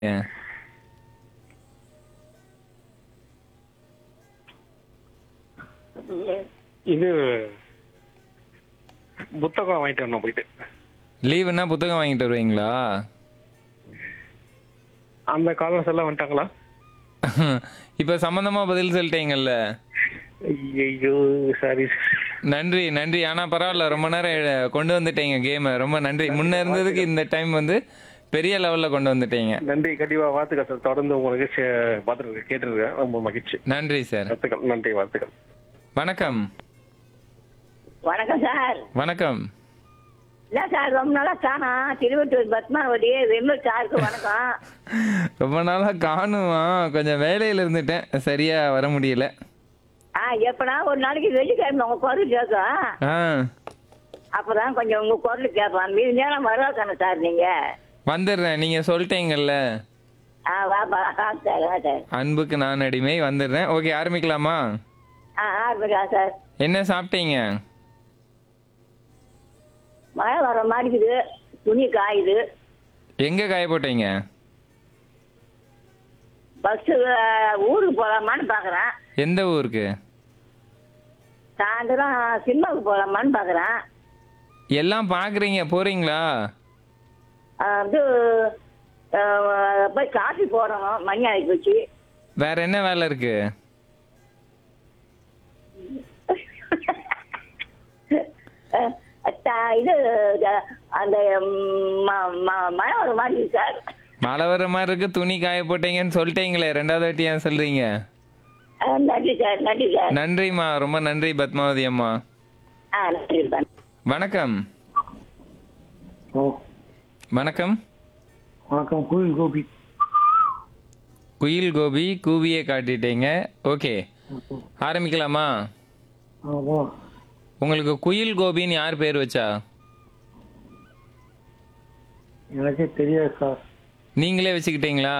இது புத்தகம் வாங்கிட்டு வரணும் போயிட்டு லீவுன்னா புத்தகம் வாங்கிட்டு வருவீங்களா அந்த காலர்ஸ் எல்லாம் வந்துட்டாங்களா இப்ப சம்பந்தமா பதில் சொல்லிட்டீங்கல்ல ஐயோ சாரி நன்றி நன்றி ஆனா பரவாயில்ல ரொம்ப நேரம் எ- கொண்டு வந்துட்டீங்க கேம ரொம்ப நன்றி முன்ன இருந்ததுக்கு இந்த டைம் வந்து பெரிய லெவல்ல கொண்டு வந்துட்டீங்க நன்றி கண்டிப்பா வாழ்த்துக்கள் சார் தொடர்ந்து உங்களுக்கு பார்த்துருக்கேன் கேட்டிருக்கேன் ரொம்ப மகிழ்ச்சி நன்றி சார் வாழ்த்துக்கள் நன்றி வாழ்த்துக்கள் வணக்கம் வணக்கம் சார் வணக்கம் இல்ல சார் ரொம்ப நாளா காணா திருவட்டூர் பத்மாவதி வெம்பூர் சாருக்கு வணக்கம் ரொம்ப நாளா காணுமா கொஞ்சம் வேலையில இருந்துட்டேன் சரியா வர முடியல ஆ எப்படா ஒரு நாளைக்கு வெள்ளிக்கிழமை உங்க குரல் கேட்கும் ஆ அப்பதான் கொஞ்சம் உங்க குரல் கேட்பான் மீதி நேரம் வராதானே சார் நீங்க வந்துடுறேன் நீங்க சொல்லிட்டீங்கல்ல ஆ வாப்பா ஆ சார் ஆ சார் அன்புக்கு நான் அடிமை வந்துடுறேன் ஓகே ஆரம்பிக்கலாமா ஆ ஆரம்பிக்கா சார் என்ன சாப்பிட்டீங்க மழை வர மாதிரி இருக்குது துணி காயுது எங்க காய போட்டீங்க பஸ்ஸு ஊருக்கு போகலாமான்னு பார்க்குறேன் எந்த ஊருக்கு சாயந்தரம் சினிமாவுக்கு போகலாமான்னு பார்க்குறேன் எல்லாம் பாக்குறீங்க போறீங்களா வந்து ஆ, போய் காஃபி போடணும் மணி ஆகி போச்சு வேற என்ன வேலை இருக்கு அஹ் அத்தா- இது அஹ், அந்த ம், ம- ம- மழை ஒரு மாதிரி இருக்கு சார் மழை வர மாதிரி இருக்கு துணி காய போட்டீங்கன்னு சொல்லிட்டீங்களே ரெண்டாவது வாட்டி ஏன் சொல்றீங்க அஹ், நன்றி சார் நன்றி சார் நன்றிம்மா ரொம்ப நன்றி பத்மாவதி அம்மா ஆ நன்றி சார் வணக்கம் ஓ வணக்கம் வணக்கம் கோவில் கோபி குயில் கோபி கூவியே காட்டிட்டீங்க ஓகே ஆரம்பிக்கலாமா ஆமா உங்களுக்கு குயில் கோபின்னு யார் பேர் வச்சா எனக்கே தெரியாது சார் நீங்களே வச்சுக்கிட்டீங்களா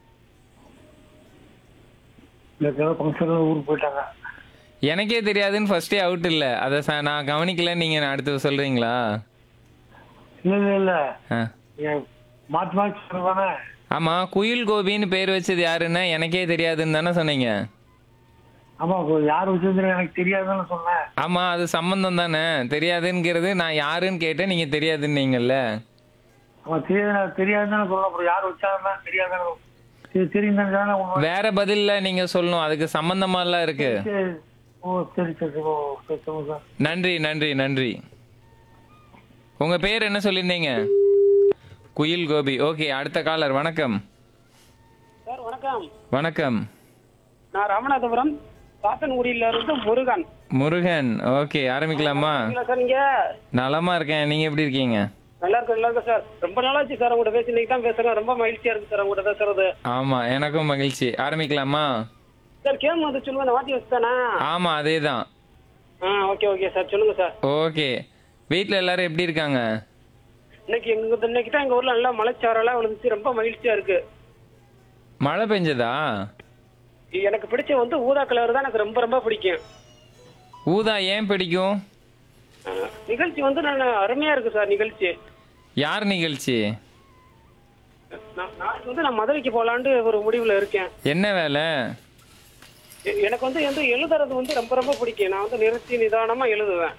இந்த ஃபங்க்ஷன்ல ஊருக்கு போயிட்டாங்க எனக்கே தெரியாதுன்னு ஃபர்ஸ்டே அவுட் இல்லை அதை ச- நான் கவனிக்கல நீங்க நான் அடுத்து சொல்றீங்களா இல்ல இல்ல இல்ல ஆ. ஏன் மாத்தி மாத்தி சொல்லுவானே ஆமா குயில் கோபின்னு பேர் வச்சது யாருன்னா எனக்கே தெரியாதுன்னு தானே சொன்னீங்க ஆமா இப்போ யார் வச்சிருந்தா எனக்கு தெரியாதுன்னு சொன்னேன் ஆமா அது சம்பந்தம் தானே தெரியாதுங்கிறது நான் யாருன்னு கேட்டேன் நீங்க தெரியாதுன்னீங்கல்ல ஆமா தெரியாது தெரியாதுன்னு சொல்லணும் அப்புறம் யார் வச்சாருன்னா தெரியாதுன்னு சரி தெரியும் தானே உங்க வேற பதில்ல நீங்க சொல்லணும் அதுக்கு சம்பந்தமா எல்லாம் இருக்கு சரி. ஓ சரி சரி ஓ சரி சொல்லுங்க சார் நன்றி நன்றி நன்றி உங்க பேர் என்ன சொல்லியிருந்தீங்க குயில் கோபி ஓகே அடுத்த காலர் வணக்கம் சார் வணக்கம் வணக்கம் நான் ராமநாதபுரம் சாத்தன்குடியில இருந்து முருகன் முருகன் ஓகே ஆரம்பிக்கலாமா இல்ல சார் நீங்க நலமா இருக்கேன் நீங்க எப்படி இருக்கீங்க நல்லா இருக்கு நல்லா இருக்கு சார் ரொம்ப நாளாச்சு சார் உங்கள்கிட்ட பேசி இன்னைக்கு தான் பேசுறேன் ரொம்ப மகிழ்ச்சியா இருக்கு சார் உங்கள்கிட்ட பேசுறது ஆமா எனக்கும் மகிழ்ச்சி ஆரம்பிக்கலாமா சார் கேம் வந்து சொல்லுங்க நான் மாத்தி வச்சுதானா ஆமா அதேதான் ஆ ஓகே ஓகே சார் சொல்லுங்க சார் ஓகே வீட்ல எல்லாரும் எப்படி இருக்காங்க இன்னைக்கு எங்க இன்னைக்கு தான் எங்க ஊர்ல நல்லா மலைச்சாரெல்லாம் விழுந்துச்சு ரொம்ப மகிழ்ச்சியா இருக்கு மழை பெஞ்சதா எனக்கு பிடிச்ச வந்து ஊதா கலர் தான் எனக்கு ரொம்ப ரொம்ப பிடிக்கும் ஊதா ஏன் பிடிக்கும் ஆ, நிகழ்ச்சி வந்து நான் அருமையா இருக்கு சார் நிகழ்ச்சி யார் நிகழ்ச்சி நான் நாளைக்கு வந்து நான் மதுரைக்கு போலான்னு ஒரு முடிவுல இருக்கேன் என்ன வேலை எ- எனக்கு வந்து வந்து எழுதுறது வந்து ரொம்ப ரொம்ப பிடிக்கும் நான் வந்து நிறுத்தி நிதானமா எழுதுவேன்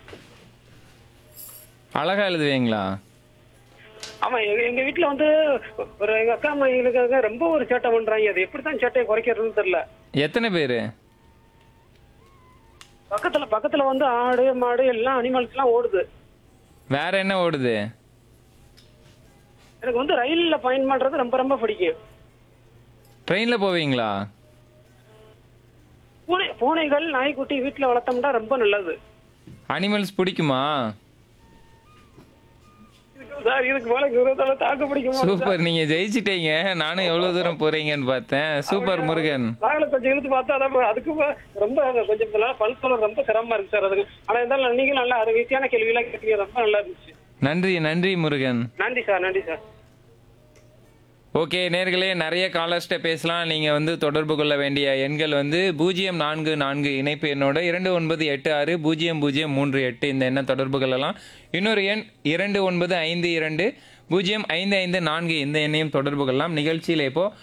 அழகா எழுதுவீங்களா ஆமா எங்க எங்க வீட்டுல வந்து ஒரு எங்க அக்கா அம்மாங்களுக்காக ரொம்ப ஒரு சேட்டை பண்றாங்க அது எப்படித்தான் சேட்டையை குறைக்கிறதுன்னு தெரியல எத்தனை பேரு பக்கத்துல பக்கத்துல வந்து ஆடு மாடு எல்லாம் அனிமல்ஸ் எல்லாம் ஓடுது வேற என்ன ஓடுது எனக்கு வந்து ரயில்ல பயணம் பண்றது ரொம்ப ரொம்ப பிடிக்கும் ட்ரெயின்ல போவீங்களா பூனை பூனைகள் நாய்க்குட்டி வீட்டுல வளர்த்தோம்னா ரொம்ப நல்லது அனிமல்ஸ் பிடிக்குமா சார் இதுக்கு மேல விரோதால தாக்க பிடிக்குமா சூப்பர் நீங்க ஜெயிச்சிட்டீங்க நானும் எவ்வளவு தூரம் போறீங்கன்னு பார்த்தேன் சூப்பர் முருகன் நாங்கள கொஞ்சம் இழுத்து பார்த்தா அதான் அதுக்கு ப- ரொம்ப கொஞ்சம் பல் சொல்ல ரொம்ப சிரமமா இருக்கு சார் அதுக்கு ஆனா இருந்தாலும் நீங்க நல்லா அது ஈஸியான கேள்வி எல்லாம் கேட்டீங்க ரொம்ப நல்லா இருந்துச்சு நன்றி நன்றி முருகன் நன்றி சார் நன்றி சார் ஓகே நேர்களே நிறைய காலர்ஸ்ட்ட பேசலாம் நீங்க வந்து தொடர்பு கொள்ள வேண்டிய எண்கள் வந்து பூஜ்ஜியம் நான்கு நான்கு இணைப்பு எண்ணோட இரண்டு ஒன்பது எட்டு ஆறு பூஜ்ஜியம் பூஜ்ஜியம் மூன்று எட்டு இந்த எண்ணை தொடர்பு கொள்ளலாம் இன்னொரு எண் இரண்டு ஒன்பது ஐந்து இரண்டு பூஜ்ஜியம் ஐந்து ஐந்து நான்கு இந்த எண்ணையும் தொடர்பு கொள்ளலாம் நிகழ்ச்சியில் இப்போ